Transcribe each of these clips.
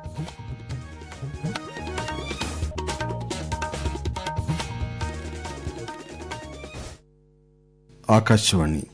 ఆకాశవాణి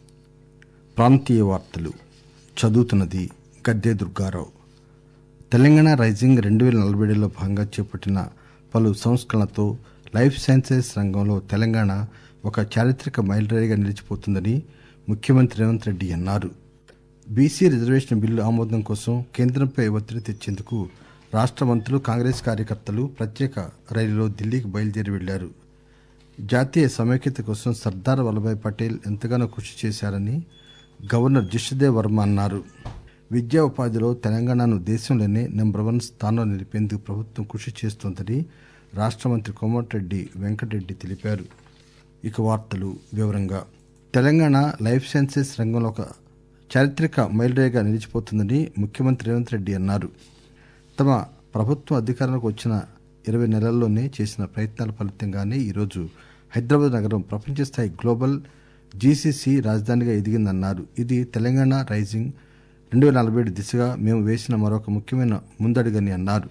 ప్రాంతీయ వార్తలు చదువుతున్నది గద్దె దుర్గారావు తెలంగాణ రైజింగ్ రెండు వేల నలభై ఏడులో భాగంగా చేపట్టిన పలు సంస్కరణలతో లైఫ్ సైన్సెస్ రంగంలో తెలంగాణ ఒక చారిత్రక మైలురాయిగా నిలిచిపోతుందని ముఖ్యమంత్రి రేవంత్ రెడ్డి అన్నారు బీసీ రిజర్వేషన్ బిల్లు ఆమోదం కోసం కేంద్రంపై ఒత్తిడి తెచ్చేందుకు రాష్ట మంత్రులు కాంగ్రెస్ కార్యకర్తలు ప్రత్యేక రైలులో ఢిల్లీకి బయలుదేరి వెళ్లారు జాతీయ సమైక్యత కోసం సర్దార్ వల్లభాయ్ పటేల్ ఎంతగానో కృషి చేశారని గవర్నర్ జిష్ణుదేవ్ వర్మ అన్నారు విద్యా ఉపాధిలో తెలంగాణను దేశంలోనే నెంబర్ వన్ స్థానంలో నిలిపేందుకు ప్రభుత్వం కృషి చేస్తోందని రాష్ట మంత్రి కోమటిరెడ్డి వెంకటరెడ్డి తెలిపారు ఇక వార్తలు వివరంగా తెలంగాణ లైఫ్ సైన్సెస్ రంగంలో ఒక చారిత్రక మైలురాయిగా నిలిచిపోతుందని ముఖ్యమంత్రి రేవంత్ రెడ్డి అన్నారు తమ ప్రభుత్వం అధికారంలోకి వచ్చిన ఇరవై నెలల్లోనే చేసిన ప్రయత్నాల ఫలితంగానే ఈరోజు హైదరాబాద్ నగరం ప్రపంచ స్థాయి గ్లోబల్ జీసీసీ రాజధానిగా ఎదిగిందన్నారు ఇది తెలంగాణ రైజింగ్ రెండు వేల నలభై ఏడు దిశగా మేము వేసిన మరొక ముఖ్యమైన ముందడుగని అన్నారు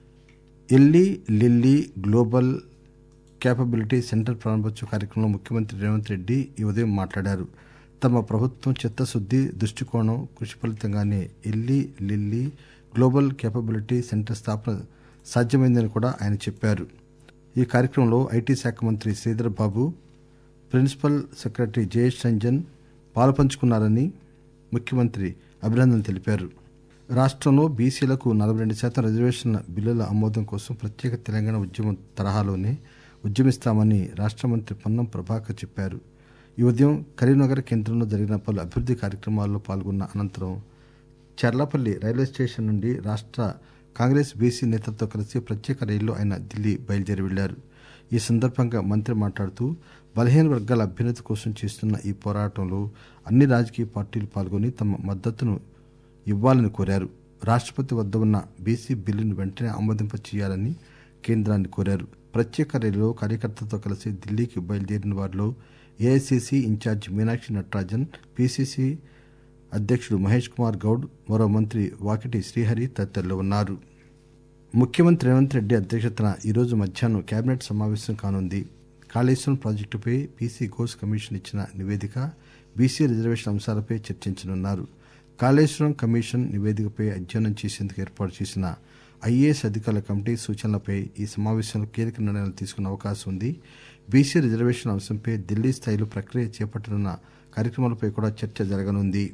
ఎల్లి లిల్లీ గ్లోబల్ క్యాపబిలిటీ సెంటర్ ప్రారంభోత్సవ కార్యక్రమంలో ముఖ్యమంత్రి రేవంత్ రెడ్డి ఈ ఉదయం మాట్లాడారు తమ ప్రభుత్వం చిత్తశుద్ది దృష్టికోణం కృషి ఫలితంగానే ఎల్లి లిల్లీ గ్లోబల్ క్యాపబిలిటీ సెంటర్ స్థాపన సాధ్యమైందని కూడా ఆయన చెప్పారు ఈ కార్యక్రమంలో ఐటీ శాఖ మంత్రి శ్రీధర్ బాబు ప్రిన్సిపల్ సెక్రటరీ జయేష్ రంజన్ పాలుపంచుకున్నారని ముఖ్యమంత్రి అభినందనలు తెలిపారు రాష్టంలో బీసీలకు నలభై రెండు శాతం రిజర్వేషన్ల బిల్లుల ఆమోదం కోసం ప్రత్యేక తెలంగాణ ఉద్యమం తరహాలోనే ఉద్యమిస్తామని రాష్ట మంత్రి పొన్నం ప్రభాకర్ చెప్పారు ఈ ఉదయం కరీంనగర్ కేంద్రంలో జరిగిన పలు అభివృద్ది కార్యక్రమాల్లో పాల్గొన్న అనంతరం చర్లపల్లి రైల్వే స్టేషన్ నుండి రాష్ట కాంగ్రెస్ బీసీ నేతలతో కలిసి ప్రత్యేక రైల్లో ఆయన ఢిల్లీ బయలుదేరి వెళ్లారు ఈ సందర్భంగా మంత్రి మాట్లాడుతూ బలహీన వర్గాల అభ్యున్నతి కోసం చేస్తున్న ఈ పోరాటంలో అన్ని రాజకీయ పార్టీలు పాల్గొని తమ మద్దతును ఇవ్వాలని కోరారు రాష్టపతి వద్ద ఉన్న బీసీ బిల్లును వెంటనే ఆమోదింప చేయాలని కేంద్రాన్ని కోరారు ప్రత్యేక రైలులో కార్యకర్తలతో కలిసి ఢిల్లీకి బయలుదేరిన వారిలో AICC incharge Meenakshi Natarajan PCC అధ్యక్షుడు మహేష్ కుమార్ గౌడ్ మరో మంత్రి వాకిటి శ్రీహరి తదితరులు ఉన్నారు ముఖ్యమంత్రి రేవంత్ రెడ్డి అధ్యక్షతన ఈరోజు మధ్యాహ్నం కేబినెట్ సమావేశం కానుంది కాళేశ్వరం ప్రాజెక్టుపై పీసీ ఘోష్ కమిషన్ ఇచ్చిన నివేదిక బీసీ రిజర్వేషన్ అంశాలపై చర్చించనున్నారు కాళేశ్వరం కమిషన్ నివేదికపై అధ్యయనం చేసేందుకు ఏర్పాటు చేసిన ఐఏఎస్ అధికారుల కమిటీ సూచనలపై ఈ సమావేశంలో కీలక నిర్ణయాలు తీసుకునే అవకాశం ఉంది బీసీ రిజర్వేషన్ అంశంపై ఢిల్లీ స్థాయిలో ప్రక్రియ చేపట్టనున్న కార్యక్రమాలపై కూడా చర్చ జరగనుంది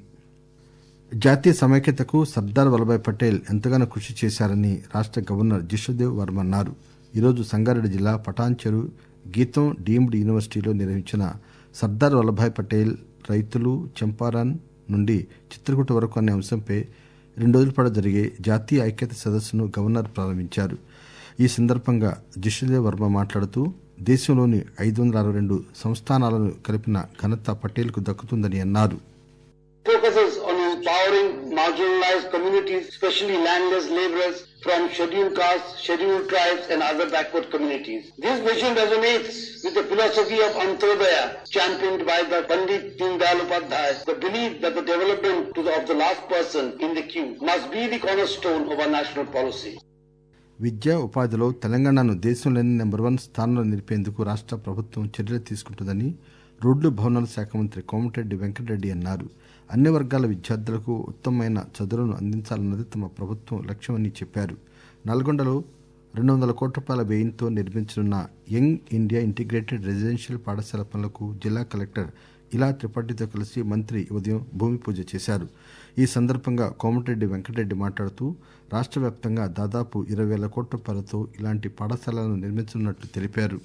జాతీయ సమైక్యతకు సర్దార్ వల్లభాయ్ పటేల్ ఎంతగానో కృషి చేశారని రాష్ట గవర్నర్ జిష్ణుదేవ్ వర్మ అన్నారు ఈరోజు సంగారెడ్డి జిల్లా పటాన్చెరు గీతం డీమ్డ్ యూనివర్సిటీలో నిర్వహించిన సర్దార్ వల్లభాయ్ పటేల్ రైతులు చంపారన్ నుండి చిత్రకూట వరకు అనే అంశంపై రెండు రోజుల పాటు జరిగే జాతీయ ఐక్యత సదస్సును గవర్నర్ ప్రారంభించారు ఈ సందర్భంగా జిష్ణుదేవ్ వర్మ మాట్లాడుతూ దేశంలోని ఐదు వందల అరవై రెండు సంస్థానాలను కలిపిన ఘనత పటేల్కు దక్కుతుందని అన్నారు focuses on empowering marginalized communities, especially landless laborers from scheduled castes, scheduled tribes and other backward communities. This vision resonates with the philosophy of Antodaya championed by the Pandit Dindayal Upadhyay, the belief that the development to the, of the last person in the queue must be the cornerstone of our national policy. విద్యా ఉపాధిలో తెలంగాణను దేశంలోని number one స్థానంలో నిలిపేందుకు రాష్ట ప్రభుత్వం చర్యలు తీసుకుంటుందని రోడ్లు భవనాల శాఖ మంత్రి కోమటిరెడ్డి వెంకటరెడ్డి అన్నారు అన్ని వర్గాల విద్యార్థులకు ఉత్తమమైన చదువులను అందించాలన్నది తమ ప్రభుత్వం లక్ష్యమని చెప్పారు నల్గొండలో రెండు వందల కోట్ల రూపాయల వ్యయంతో నిర్మించనున్న యంగ్ ఇండియా ఇంటిగ్రేటెడ్ రెసిడెన్షియల్ పాఠశాల పనులకు జిల్లా కలెక్టర్ ఇలా త్రిపాఠితో కలిసి మంత్రి ఉదయం భూమి పూజ చేశారు ఈ సందర్భంగా కోమటిరెడ్డి వెంకటరెడ్డి మాట్లాడుతూ రాష్ట వ్యాప్తంగా దాదాపు ఇరవై వేల కోట్ల రూపాయలతో ఇలాంటి పాఠశాలలను నిర్మించనున్నట్లు తెలిపారు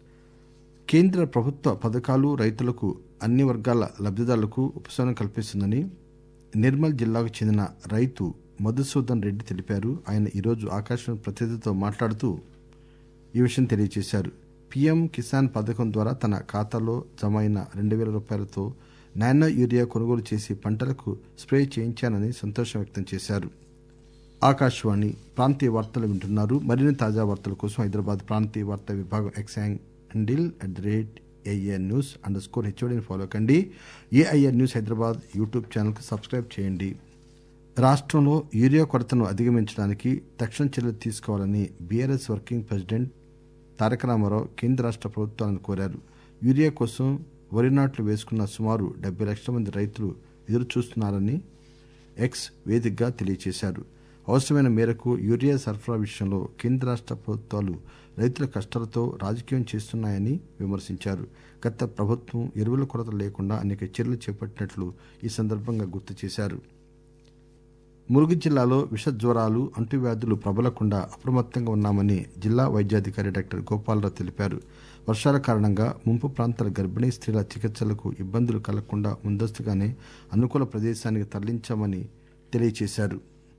కేంద్ర ప్రభుత్వ పథకాలు రైతులకు అన్ని వర్గాల లబ్దిదారులకు ఉపశమనం కల్పిస్తుందని నిర్మల్ జిల్లాకు చెందిన రైతు మధుసూదన్ రెడ్డి తెలిపారు ఆయన ఈరోజు ఆకాశవాణి ప్రతినిధితో మాట్లాడుతూ ఈ విషయం తెలియజేశారు పీఎం కిసాన్ పథకం ద్వారా తన ఖాతాలో జమ అయిన రెండు వేల రూపాయలతో నానో యూరియా కొనుగోలు చేసి పంటలకు స్ప్రే చేయించానని సంతోషం వ్యక్తం చేశారు ఆకాశవాణి ప్రాంతీయ వార్తలు వింటున్నారు మరిన్ని తాజా వార్తల కోసం హైదరాబాద్ ప్రాంతీయ వార్తా విభాగం X handle at the rate AIR news underscore స్కోర్ హెచ్ఓడిని ఫాలో కండి ఏఐఆర్ న్యూస్ హైదరాబాద్ యూట్యూబ్ ఛానల్కి సబ్స్క్రైబ్ చేయండి రాష్టంలో యూరియా కొరతను అధిగమించడానికి తక్షణ చర్యలు తీసుకోవాలని BRS working president Taraka Rama Rao కేంద్ర రాష్ట ప్రభుత్వాలను కోరారు యూరియా కోసం వరి నాట్లు వేసుకున్న సుమారు డెబ్బై లక్షల మంది రైతులు ఎదురుచూస్తున్నారని ఎక్స్ వేదికగా తెలియజేశారు అవసరమైన మేరకు యూరియా సరఫరా విషయంలో కేంద్ర రాష్ట ప్రభుత్వాలు రైతుల కష్టాలతో రాజకీయం చేస్తున్నాయని విమర్శించారు గత ప్రభుత్వం ఎరువుల కొరత లేకుండా అనేక చర్యలు చేపట్టినట్లు ఈ సందర్భంగా గుర్తు చేశారు ములుగు జిల్లాలో విష జ్వరాలు అంటువ్యాధులు ప్రబలకుండా అప్రమత్తంగా ఉన్నామని జిల్లా వైద్యాధికారి డాక్టర్ గోపాలరావు తెలిపారు వర్షాల కారణంగా ముంపు ప్రాంతాల గర్భిణీ స్త్రీల చికిత్సలకు ఇబ్బందులు కలగకుండా ముందస్తుగానే అనుకూల ప్రదేశానికి తరలించామని తెలియజేశారు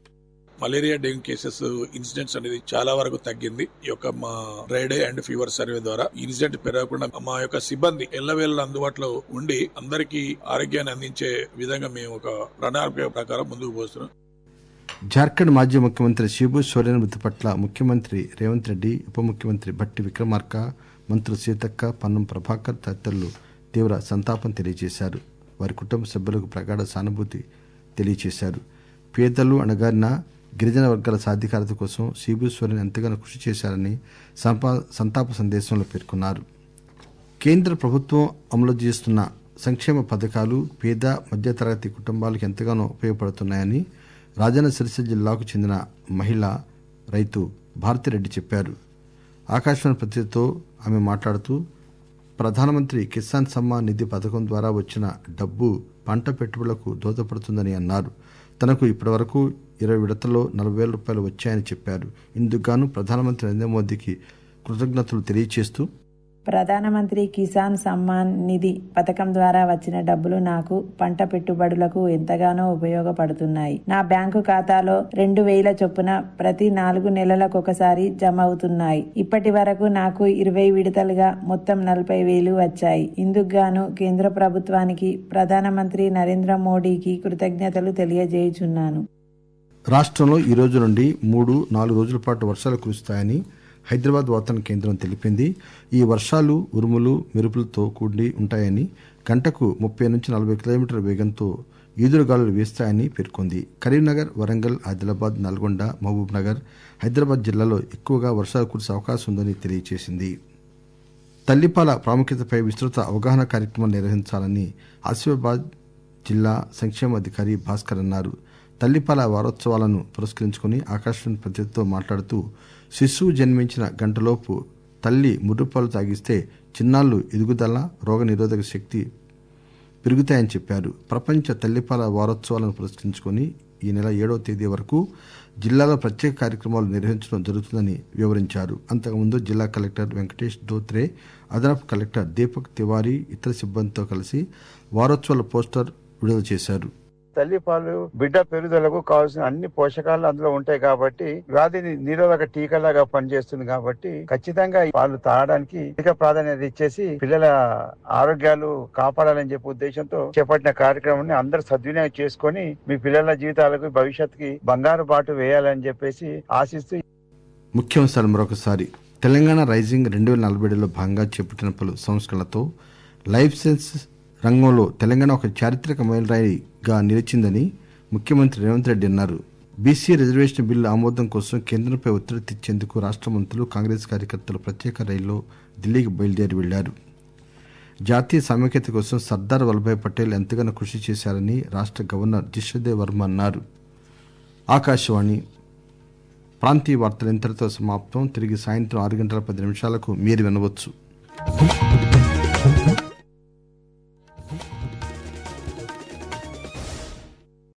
మలేరియా డెంగ్యూ కేసెస్ ఇన్సిడెంట్స్ అనేది చాలా వరకు తగ్గింది ఈ యొక్క మా dry day and fever survey ద్వారా ఇన్సిడెంట్ పెరగకుండా మా యొక్క సిబ్బంది ఎల్లవేళ అందుబాటులో ఉండి అందరికీ ఆరోగ్యాన్ని అందించే విధంగా మేము ఒక ప్రణాళిక ప్రకారం ముందుకు పోస్తున్నాం జార్ఖండ్ మాజీ ముఖ్యమంత్రి శిబు సోరెన్ మృతి పట్ల ముఖ్యమంత్రి రేవంత్ రెడ్డి ఉప ముఖ్యమంత్రి భట్టి విక్రమార్క మంత్రులు సీతక్క పన్నం ప్రభాకర్ తదితరులు తీవ్ర సంతాపం తెలియజేశారు వారి కుటుంబ సభ్యులకు ప్రగాఢ సానుభూతి తెలియజేశారు పేదలు అణగారిన గిరిజన వర్గాల సాధికారత కోసం శిబు సోరెన్ ఎంతగానో కృషి చేశారని సంపా- సంతాప సందేశంలో పేర్కొన్నారు కేంద్ర ప్రభుత్వం అమలు చేస్తున్న సంక్షేమ పథకాలు పేద మధ్యతరగతి కుటుంబాలకు ఎంతగానో ఉపయోగపడుతున్నాయని రాజన్న సిరిసిల్ల జిల్లాకు చెందిన మహిళ రైతు భారతిరెడ్డి చెప్పారు ఆకాశవాణి ప్రతినిధితో ఆమె మాట్లాడుతూ ప్రధానమంత్రి కిసాన్ సమ్మాన్ నిధి పథకం ద్వారా వచ్చిన డబ్బు పంట పెట్టుబడులకు దోహదపడుతుందని అన్నారు తనకు ఇప్పటివరకు ఇరవై విడతల్లో నలభై వేల రూపాయలు వచ్చాయని చెప్పారు ఇందుకు గాను ప్రధానమంత్రి నరేంద్ర మోదీకి కృతజ్ఞతలు తెలియజేస్తూ ప్రధానమంత్రి కిసాన్ సమ్మాన్ నిధి పథకం ద్వారా వచ్చిన డబ్బులు నాకు పంట పెట్టుబడులకు ఎంతగానో ఉపయోగపడుతున్నాయి నా బ్యాంకు ఖాతాలో రెండు వేల చొప్పున ప్రతి నాలుగు నెలలకొకసారి జమ అవుతున్నాయి ఇప్పటి వరకు నాకు ఇరవై విడతలుగా మొత్తం నలభై వేలు వచ్చాయి ఇందుకు గాను కేంద్ర ప్రభుత్వానికి ప్రధానమంత్రి నరేంద్ర మోడీకి కృతజ్ఞతలు తెలియజేయుచున్నాను రాష్ట్రంలో ఈ రోజు నుండి మూడు నాలుగు రోజుల పాటు వర్షాలు కురుస్తాయని హైదరాబాద్ వాతావరణ కేంద్రం తెలిపింది ఈ వర్షాలు ఉరుములు మెరుపులతో కూడి ఉంటాయని గంటకు ముప్పై నుంచి నలభై కిలోమీటర్ల వేగంతో ఈదురుగాలులు వీస్తాయని పేర్కొంది కరీంనగర్ వరంగల్ ఆదిలాబాద్ నల్గొండ మహబూబ్ నగర్ హైదరాబాద్ జిల్లాలో ఎక్కువగా వర్షాలు కురిసే అవకాశం ఉందని తెలియజేసింది తల్లిపాల ప్రాముఖ్యతపై విస్తృత అవగాహన కార్యక్రమం నిర్వహించాలని ఆసిఫాబాద్ జిల్లా సంక్షేమాధికారి భాస్కర్ అన్నారు తల్లిపాల వారోత్సవాలను పురస్కరించుకుని ఆకాశవాణి ప్రతినిధితో మాట్లాడుతూ శిశువు జన్మించిన గంటలోపు తల్లి ముర్రుపాలు తాగిస్తే చిన్నాళ్లు ఎదుగుదల రోగ నిరోధక శక్తి పెరుగుతాయని చెప్పారు ప్రపంచ తల్లిపాల వారోత్సవాలను పురస్కరించుకుని ఈ నెల ఏడవ తేదీ వరకు జిల్లాలో ప్రత్యేక కార్యక్రమాలు నిర్వహించడం జరుగుతుందని వివరించారు అంతకుముందు జిల్లా కలెక్టర్ వెంకటేష్ దోత్రే అదనపు కలెక్టర్ దీపక్ తివారీ ఇతర సిబ్బందితో కలిసి వారోత్సవాల పోస్టర్ విడుదల చేశారు తల్లిపాలు బిడ్డ పెరుగుదలకు కావాల్సిన అన్ని పోషకాలు అందులో ఉంటాయి కాబట్టి వ్యాధి నిరోధక టీకాలాగా పనిచేస్తుంది కాబట్టి ఖచ్చితంగా ఈ పాలు తాగడానికి అధిక ప్రాధాన్యత ఇచ్చేసి పిల్లల ఆరోగ్యాలు కాపాడాలని చెప్పే ఉద్దేశంతో చేపట్టిన కార్యక్రమాన్ని అందరూ సద్వినియోగం చేసుకొని మీ పిల్లల జీవితాలకు భవిష్యత్తుకి బంగారు బాటు వేయాలని చెప్పేసి ఆశిస్తూ ముఖ్యాంశాలు మరొకసారి తెలంగాణ రైజింగ్ రెండు వేల నలభై ఏడులో భాగంగా చేపట్టిన పలు సంస్కరణలతో లైఫ్ సైన్సెస్ రంగంలో తెలంగాణ ఒక చారిత్రక మైలురాయిగా నిలిచిందని ముఖ్యమంత్రి రేవంత్ రెడ్డి అన్నారు బీసీ రిజర్వేషన్ బిల్లు ఆమోదం కోసం కేంద్రంపై ఒత్తిడి తెచ్చేందుకు రాష్ట మంత్రులు కాంగ్రెస్ కార్యకర్తలు ప్రత్యేక రైల్లో ఢిల్లీకి బయలుదేరి వెళ్లారు జాతీయ సమైక్యత కోసం సర్దార్ వల్లభాయ్ పటేల్ ఎంతగానో కృషి చేశారని రాష్ట గవర్నర్ జిష్ణుదేవ్ వర్మ అన్నారు ఆకాశవాణి ప్రాంతీయ వార్తలు ఇంతటితో సమాప్తం తిరిగి సాయంత్రం ఆరు గంటల పది నిమిషాలకు మీరు వినవచ్చు